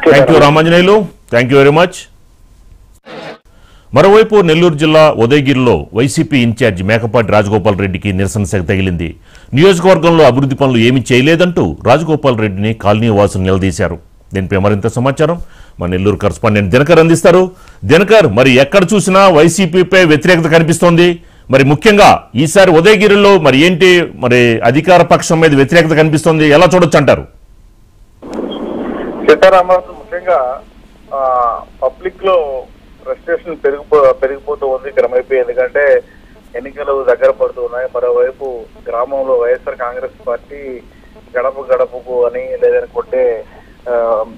Thank you Ramanjaneyulu thank you very much మరోవైపు నెల్లూరు జిల్లా ఉదయగిరిలో వైసీపీ ఇన్ఛార్జ్ మేకపాటి రాజగోపాల్ రెడ్డికి నిరసన సెగ తగిలింది నియోజకవర్గంలో అభివృద్ధి పనులు ఏమీ చేయలేదంటూ రాజగోపాల్ రెడ్డిని కాలనీ వాసులు నిలదీశారు దీనిపై మరింత సమాచారం మా నెల్లూరు కరస్పాండెంట్ దినకర్ అందిస్తారు దినకర్ మరి ఎక్కడ చూసినా వైసీపీపై వ్యతిరేకత కనిపిస్తోంది మరి ముఖ్యంగా ఈసారి ఉదయగిరిలో మరి ఏంటి మరి అధికార పక్షం మీద వ్యతిరేకత కనిపిస్తోంది ఎలా చూడొచ్చు అంటారు సీతారామరాజు ముఖ్యంగా పబ్లిక్ లో ఫ్రస్ట్రేషన్ పెరిగిపో పెరిగిపోతూ ఉంది క్రమేపీ ఎందుకంటే ఎన్నికలు దగ్గర పడుతూ ఉన్నాయి మరోవైపు గ్రామంలో వైఎస్ఆర్ కాంగ్రెస్ పార్టీ గడప గడపకు అని లేదనుకుంటే ఆ,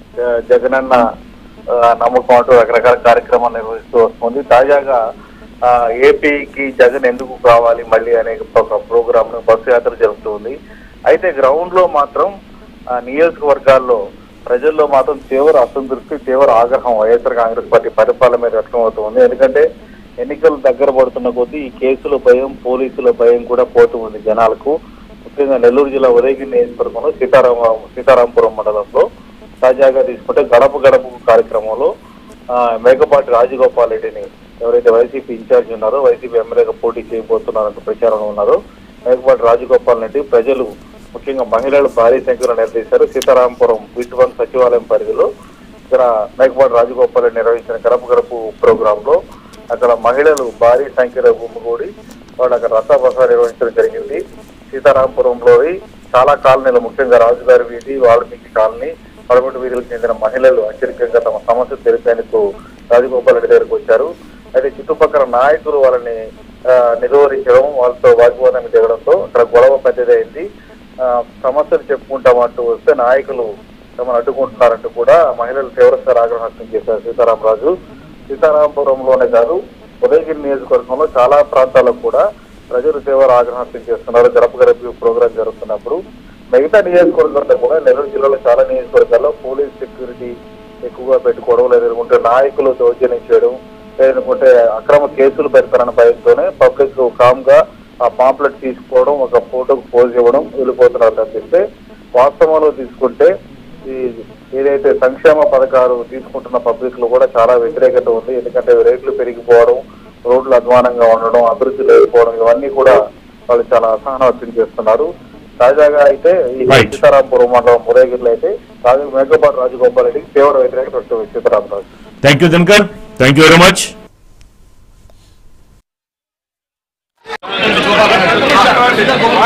జగనన్న ఆ, నమ్మకం అంటూ రకరకాల కార్యక్రమాలు నిర్వహిస్తూ వస్తుంది తాజాగా ఆ, ఏపీకి జగన్ ఎందుకు కావాలి మళ్ళీ అనే ఒక ప్రోగ్రామ్ ను బస్సు యాత్ర జరుగుతుంది అయితే గ్రౌండ్ లో మాత్రం ఆ, నియోజకవర్గాల్లో ప్రజల్లో మాత్రం తీవ్ర అసంతృప్తి తీవ్ర ఆగ్రహం వైఎస్ఆర్ కాంగ్రెస్ పార్టీ పరిపాలన మీద వ్యక్తమవుతుంది ఎందుకంటే ఎన్నికలు దగ్గర పడుతున్న కొద్దీ ఈ కేసుల భయం పోలీసుల భయం కూడా పోతూ ఉంది జనాలకు ముఖ్యంగా నెల్లూరు జిల్లా ఉదయగిరి నియోజకవర్గంలో సీతారామ సీతారాంపురం మండలంలో తాజాగా తీసుకుంటే గడప గడప కార్యక్రమంలో ఆ, మేకపాటి రాజగోపాల్ రెడ్డిని ఎవరైతే వైసీపీ ఇన్ఛార్జ్ ఉన్నారో వైసీపీ ఎమ్మెల్యేగా పోటీ చేయబోతున్నారంటూ ప్రచారంలో ఉన్నారో మేకపాటి రాజగోపాల్ రెడ్డి ప్రజలు ముఖ్యంగా మహిళలు భారీ సంఖ్యలో నిలదీశారు సీతారాంపురం బీట్ వన్ సచివాలయం పరిధిలో ఇక్కడ మేకపాటి రాజగోపాల్ రెడ్డి నిర్వహించిన గడప గడపు ప్రోగ్రామ్ లో అక్కడ మహిళలు భారీ సంఖ్యలో గుమ్మిగూడి వాళ్ళు అక్కడ రథబస నిర్వహించడం జరిగింది సీతారాంపురంలోని చాలా కాలనీలు ముఖ్యంగా రాజుగారి వీధి వాల్మీకి కాలనీ పదకొండు వీధులకు చెందిన మహిళలు అత్యధికంగా తమ సమస్య తెలిపేందుకు రాజగోపాల్ రెడ్డి దగ్గరకు వచ్చారు అయితే చుట్టుపక్కల నాయకులు వాళ్ళని ఆ, నిలువరించడం వాళ్ళతో వాగ్వాదానికి దిగడంతో అక్కడ గొడవ పెద్దదైంది ఆ, సమస్యలు చెప్పుకుంటామంటూ వస్తే నాయకులు తమను అడ్డుకుంటున్నారంటూ కూడా మహిళలు తీవ్రస్థాయి ఆగ్రహం వ్యక్తం చేశారు సీతారామరాజు సీతారాంపురంలోనే కాదు ఉదయగిరి నియోజకవర్గంలో చాలా ప్రాంతాల్లో కూడా ప్రజలు తీవ్ర ఆగ్రహం వ్యక్తం చేస్తున్నారు గడప గడప ప్రోగ్రాం జరుగుతున్నప్పుడు మిగతా నియోజకవర్గాల్లో కూడా నెల్లూరు జిల్లాలో చాలా నియోజకవర్గాల్లో పోలీస్ సెక్యూరిటీ ఎక్కువగా పెట్టుకోవడం లేదనుకుంటే నాయకులు దౌర్జన్యం చేయడం లేదనుకుంటే అక్రమ కేసులు పెడతారన్న భయంతోనే పబ్లిక్ కామ్ గా ఆ పాంప్లెట్ తీసుకోవడం ఒక ఫోటోకు పోజ్ ఇవ్వడం వెళ్ళిపోతున్నారు తప్పిస్తే వాస్తవంలో తీసుకుంటే ఈ ఏదైతే సంక్షేమ పథకాలు తీసుకుంటున్న పబ్లిక్ లో కూడా చాలా వ్యతిరేకత ఉంది ఎందుకంటే రేట్లు పెరిగిపోవడం రోడ్లు అధ్వానంగా ఉండడం అభివృద్ధి లేకపోవడం ఇవన్నీ కూడా వాళ్ళు చాలా అసహనం వ్యక్తం చేస్తున్నారు తాజాగా అయితే ఈ Right. సీతారాంపురం మండలం మురేగిరిలో అయితే తాజా మేకపాటి రాజగోపాల్ రెడ్డికి తీవ్ర వ్యతిరేకత వ్యక్తం Sitaramaraju thank you Dinakar thank you very much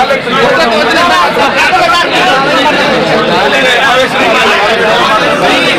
Thank you.